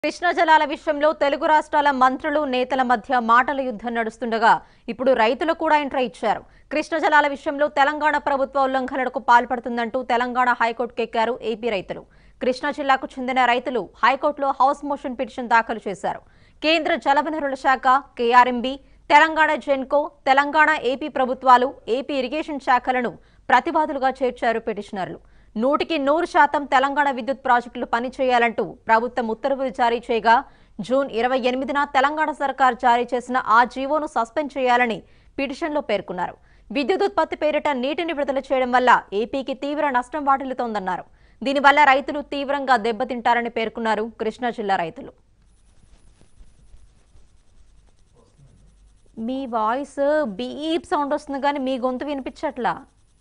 కృష్ణా జలాల విషయంలో తెలుగు రాష్ట్రాల మంత్రులు నేతల మధ్య మాటల యుద్ధం నడుస్తుండగా ఇప్పుడు రైతులు కూడా ఎంట్రీ ఇచ్చారు కృష్ణా జలాల విషయంలో తెలంగాణ ప్రభుత్వ ఉల్లంఘనలకు పాల్పడుతుందంటూ తెలంగాణ హైకోర్టుకు ఎక్కారు ఏపీ రైతులు కృష్ణా జిల్లాకు చెందిన రైతులు హైకోర్టులో హౌస్ మోషన్ పిటిషన్ దాఖలు చేశారు కేంద్ర జలవనరుల శాఖ కేఆర్ఎంబి తెలంగాణ జెన్కో తెలంగాణ ఏపీ ప్రభుత్వాలు ఏపీ ఇరిగేషన్ శాఖలను ప్రతివాదులుగా చేర్చారు పిటిషనర్లు నూటికి నూరు శాతం తెలంగాణ విద్యుత్ ప్రాజెక్టులు పనిచేయాలంటూ ప్రభుత్వం ఉత్తర్వులు జారీ చేయగా జూన్ ఇరవై ఎనిమిదిన తెలంగాణ సర్కార్ జారీ చేసిన ఆ జీవోను సస్పెండ్ చేయాలని పిటిషన్లో పేర్కొన్నారు విద్యుత్ ఉత్పత్తి పేరిట నీటిని విడుదల చేయడం వల్ల ఏపీకి తీవ్ర నష్టం వాటిల్లుతోందన్నారు దీనివల్ల రైతులు తీవ్రంగా దెబ్బతింటారని పేర్కొన్నారు కృష్ణా జిల్లా రైతులు మీ వాయిస్ బీప్ సౌండ్ వస్తుంది కానీ మీ గొంతు వినిపించట్లా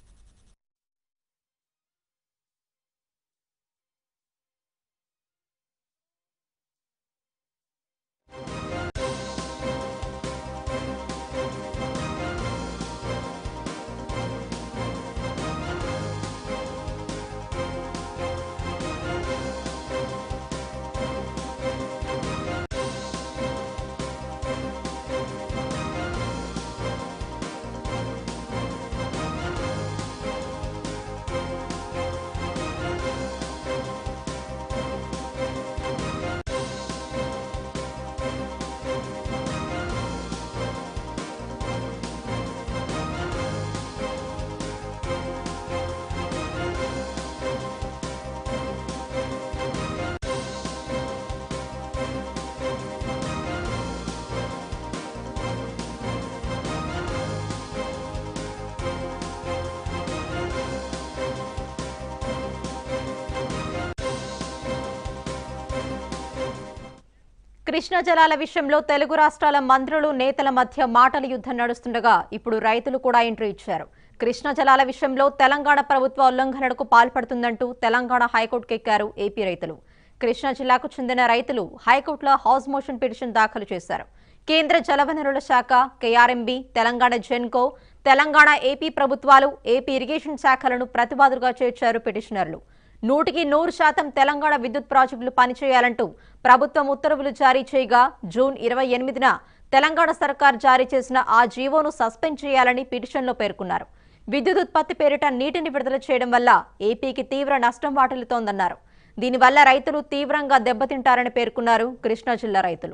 కృష్ణా జలాల విషయంలో తెలుగు రాష్ట్రాల మంత్రులు నేతల మధ్య మాటల యుద్ధం నడుస్తుండగా ఇప్పుడు రైతులు కూడా ఎంట్రీ ఇచ్చారు కృష్ణా జలాల విషయంలో తెలంగాణ ప్రభుత్వ ఉల్లంఘనలకు పాల్పడుతుందంటూ తెలంగాణ హైకోర్టుకు ఎక్కారు ఏపీ రైతులు కృష్ణా జిల్లాకు చెందిన రైతులు హైకోర్టులో హౌస్ మోషన్ పిటిషన్ దాఖలు చేశారు కేంద్ర జలవనరుల శాఖ కేఆర్ఎంబి తెలంగాణ జెన్కో తెలంగాణ ఏపీ ప్రభుత్వాలు ఏపీ ఇరిగేషన్ శాఖలను ప్రతివాదులుగా చేర్చారు పిటిషనర్లు నూటికి నూరు శాతం తెలంగాణ విద్యుత్ ప్రాజెక్టులు పనిచేయాలంటూ ప్రభుత్వం ఉత్తర్వులు జారీ చేయగా జూన్ ఇరవై ఎనిమిదిన తెలంగాణ సర్కార్ జారీ చేసిన ఆ జీవోను సస్పెండ్ చేయాలని పిటిషన్లో పేర్కొన్నారు విద్యుత్ ఉత్పత్తి పేరిట నీటిని విడుదల చేయడం వల్ల ఏపీకి తీవ్ర నష్టం వాటిల్లుతోందన్నారు దీనివల్ల రైతులు తీవ్రంగా దెబ్బతింటారని పేర్కొన్నారు కృష్ణా జిల్లా రైతులు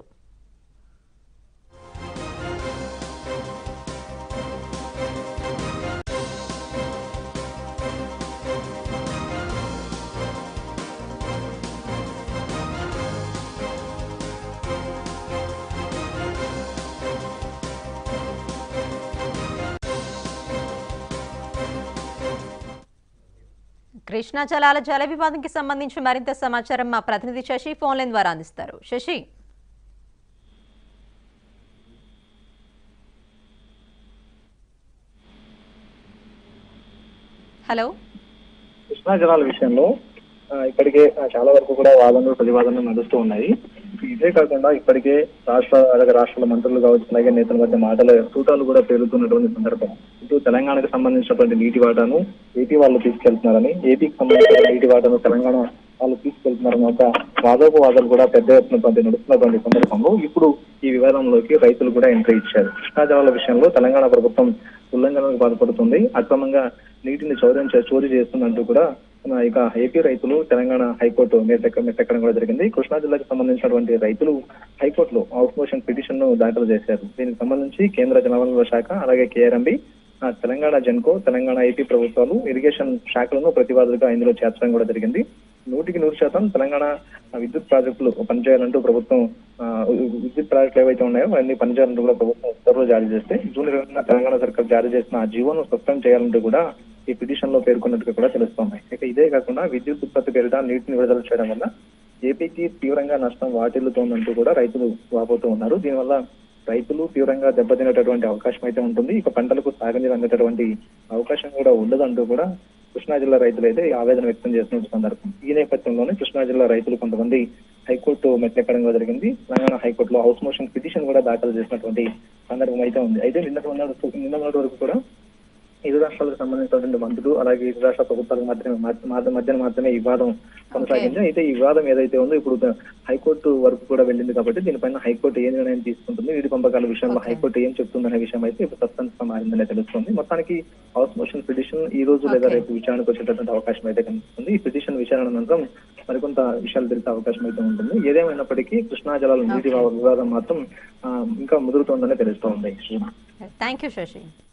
కృష్ణా జలాల జల వివాదంకి సంబంధించి మరింత సమాచారం మా ప్రతినిధి శశి ఫోన్ లైన్ ద్వారా అందిస్తారు శశి హలో కృష్ణా జలాల విషయంలో ఆ, ఇప్పటికే ఆ, చాలా వరకు కూడా వాదనలు ప్రతివాదనలు నడుస్తూ ఉన్నాయి ఇదే కాకుండా ఇప్పటికే రాష్ట్ర అలాగే రాష్ట్రాల మంత్రులు కావచ్చు అలాగే నేతల మధ్య మాటల తూటాలు కూడా పేలుతున్నటువంటి సందర్భం ఇటు తెలంగాణకు సంబంధించినటువంటి నీటి వాటాను ఏపీ వాళ్ళు తీసుకెళ్తున్నారని ఏపీకి సంబంధించిన నీటి వాటాను తెలంగాణ వాళ్ళు తీసుకెళ్తున్నారని ఒక వాదోపవాదాలు కూడా పెద్ద ఎత్తున పంపి నడుస్తున్నటువంటి సందర్భంలో ఇప్పుడు ఈ వివాదంలోకి రైతులు కూడా ఎంట్రీ ఇచ్చారు కృష్ణా జలాల విషయంలో తెలంగాణ ప్రభుత్వం ఉల్లంఘనలకు బాధపడుతుంది అక్రమంగా నీటిని చౌర్యం చే- చోరీ చేస్తుందంటూ కూడా ఆ, ఇక ఏపీ రైతులు తెలంగాణ హైకోర్టు మెట్టెక్క మెట్టెక్కడం కూడా జరిగింది కృష్ణా జిల్లాకు సంబంధించినటువంటి రైతులు హైకోర్టులో అవుట్ మోషన్ పిటిషన్ ను దాఖలు చేశారు దీనికి సంబంధించి కేంద్ర జలవనరుల శాఖ అలాగే కేఆర్ఎంబి ఆ, తెలంగాణ జెన్కో తెలంగాణ ఏపీ ప్రభుత్వాలు ఇరిగేషన్ శాఖలను ప్రతివాదులుగా ఇందులో చేర్చడం కూడా జరిగింది నూటికి నూరు శాతం తెలంగాణ ఆ, విద్యుత్ ప్రాజెక్టులు పనిచేయాలంటూ ప్రభుత్వం ఆ, విద్యుత్ ప్రాజెక్టులు ఏవైతే ఉన్నాయో అవన్నీ పనిచేయాలంటూ కూడా ప్రభుత్వం ఉత్తర్వులు జారీ చేస్తే జూన్ ఇరవై తెలంగాణ సర్కార్ జారీ చేసిన ఆ జీవోను సస్పెండ్ చేయాలంటూ కూడా ఈ పిటిషన్ లో పేర్కొన్నట్టుగా కూడా తెలుస్తోంది ఇక ఇదే కాకుండా విద్యుత్ ఉత్పత్తి పేరిట నీటిని విడుదల చేయడం వల్ల ఏపీకి తీవ్రంగా నష్టం వాటిల్లుతోందంటూ కూడా రైతులు వాపోతూ ఉన్నారు దీనివల్ల రైతులు తీవ్రంగా దెబ్బతినేటటువంటి అవకాశం అయితే ఉంటుంది ఇక పంటలకు సాగునీరు అందేటటువంటి అవకాశం కూడా ఉండదంటూ కూడా కృష్ణా జిల్లా రైతులు అయితే ఆవేదన వ్యక్తం చేస్తున్న సందర్భం ఈ నేపథ్యంలోనే కృష్ణా జిల్లా రైతులు కొంతమంది హైకోర్టు మెట్లెక్కడం కూడా జరిగింది తెలంగాణ హైకోర్టులో హౌస్ మోషన్ పిటిషన్ కూడా దాఖలు చేసినటువంటి సందర్భం అయితే ఉంది అయితే నిన్నటి ఉన్న- నిన్న మొన్నటి వరకు కూడా ఇరు రాష్ట్రాలకు సంబంధించినటువంటి మంత్రులు అలాగే ఇరు రాష్ట్ర ప్రభుత్వాలకు మాత్రమే మధ్య- మధ్య- మధ్యన మాత్రమే ఈ వివాదం కొనసాగింది అయితే ఈ వివాదం ఏదైతే ఉందో ఇప్పుడు హైకోర్టు వరకు కూడా వెళ్ళింది కాబట్టి దీనిపైన హైకోర్టు ఏ నిర్ణయం తీసుకుంటుంది వీడి పంపకాల విషయంలో Okay. హైకోర్టు ఏం చెప్తుందనే విషయం అయితే ఇప్పుడు సస్పెన్స్ గా మారిందనే తెలుస్తుంది మొత్తానికి హౌస్ మోషన్ పిటిషన్ ఈ రోజు లేదా Okay. రేపు విచారణకు వచ్చేటటువంటి అవకాశం అయితే కనిపిస్తుంది ఈ పిటిషన్ విచారణ అనంతరం మరికొంత విషయాలు తెలిసే అవకాశం అయితే ఉంటుంది ఏదేమైనప్పటికీ కృష్ణా జలాల నీటి Okay. వివాదం మాత్రం ఆ, ఇంకా ముదురుతోందనే తెలుస్తోంది థ్యాంక్ యూ శశి